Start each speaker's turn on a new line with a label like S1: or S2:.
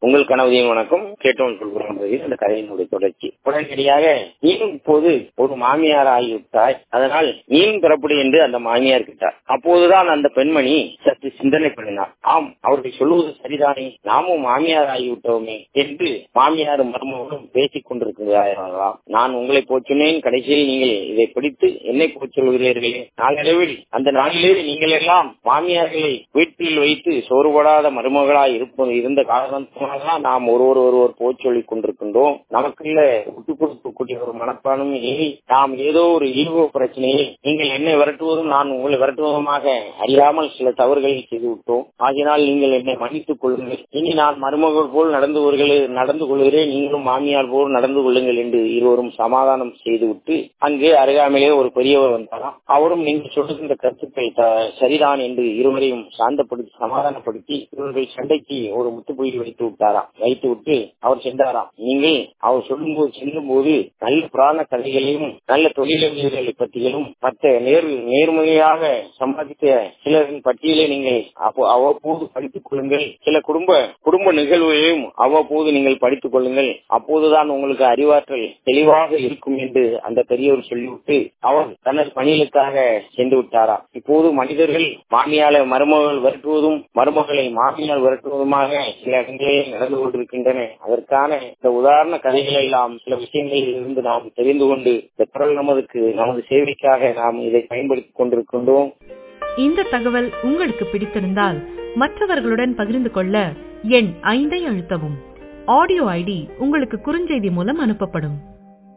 S1: உங்கள் கனவுதியின் வணக்கம் கேட்டோன் சொல்கிறோம் அந்த கதையினுடைய தொடர்ச்சி உடனடியாக நீயும் இப்போது ஒரு மாமியார் ஆகிவிட்டாய் அதனால் நீயும் பெறப்படு என்று அந்த மாமியார் கிட்டார் அப்போதுதான் அந்த பெண்மணி சற்று சிந்தனை பண்ணினார் ஆம் அவர்கள் சொல்லுவது சரிதானே நாமும் மாமியார் ஆகிவிட்டோமே என்று மாமியாரும் மருமகளும் பேசிக் கொண்டிருக்கிறார்களாம் நான் உங்களை போச்சுனேன் கடைசியில் நீங்கள் இதை பிடித்து என்னை போச் சொல்கிறீர்களே நாளடைவில் அந்த நாளிலே நீங்கள் எல்லாம் மாமியார்களை வீட்டில் வைத்து சோறுபடாத மருமகளாய் இருப்பது இருந்த காரணத்தினால்தான் நாம் ஒருவர் ஒருவர் போய் சொல்லிக் கொண்டிருக்கின்றோம் நமக்குள்ள விட்டு கொடுக்கக்கூடிய ஒரு மனப்பானும் இல்லை நாம் ஏதோ ஒரு ஈகோ பிரச்சனையை நீங்கள் என்னை விரட்டுவதும் நான் உங்களை விரட்டுவதுமாக அறியாமல் சில தவறுகளை செய்து விட்டோம் ஆகினால் நீங்கள் என்னை மன்னித்துக் கொள்ளுங்கள் இனி நான் மருமகள் போல் நடந்து நடந்து கொள்கிறேன் நீங்களும் மாமியார் போல் நடந்து கொள்ளுங்கள் என்று இருவரும் சமாதானம் செய்துவிட்டு அங்கே அருகாமையிலே ஒரு பெரியவர் வந்தாராம் அவரும் நீங்கள் சொல்லுகின்ற கருத்துக்கள் சரிதான் என்று இருவரையும் சாந்தப்படுத்தி சமாதானப்படுத்தி இவர்கள் சண்டைக்கு ஒரு முத்துப்புள்ளி வைத்து விட்டாராம் வைத்து விட்டு அவர் சென்றாராம் நீங்கள் அவர் சொல்லும் போது செல்லும் போது நல்ல புராண கதைகளையும் நல்ல தொழிலதிபர்களை பற்றியும் மற்ற நேர் நேர்மையாக சம்பாதித்த சிலரின் பட்டியலை நீங்கள் அவ்வப்போது படித்துக் கொள்ளுங்கள் சில குடும்ப குடும்ப நிகழ்வுகளையும் அவ்வப்போது நீங்கள் படித்துக் கொள்ளுங்கள் அப்போதுதான் உங்களுக்கு அறிவாற்றல் தெளிவாக இருக்கும் என்று அந்த பெரியவர் சொல்லிவிட்டு அவர் தனது பணிகளுக்காக சென்று விட்டாரா இப்போது மனிதர்கள் மாமியால மருமகள் விரட்டுவதும் மருமகளை மாமியால் விரட்டுவதுமாக சில இடங்களில் நடந்து கொண்டிருக்கின்றன அதற்கான இந்த உதாரண கதைகளை எல்லாம் சில விஷயங்களில் இருந்து நாம் தெரிந்து கொண்டு இந்த குரல் நமதுக்கு நமது சேவைக்காக நாம் இதை பயன்படுத்திக் கொண்டிருக்கின்றோம்
S2: இந்த தகவல் உங்களுக்கு பிடித்திருந்தால் மற்றவர்களுடன் பகிர்ந்து கொள்ள எண் ஐந்தை அழுத்தவும் ஆடியோ ஐடி உங்களுக்கு குறுஞ்செய்தி மூலம் அனுப்பப்படும்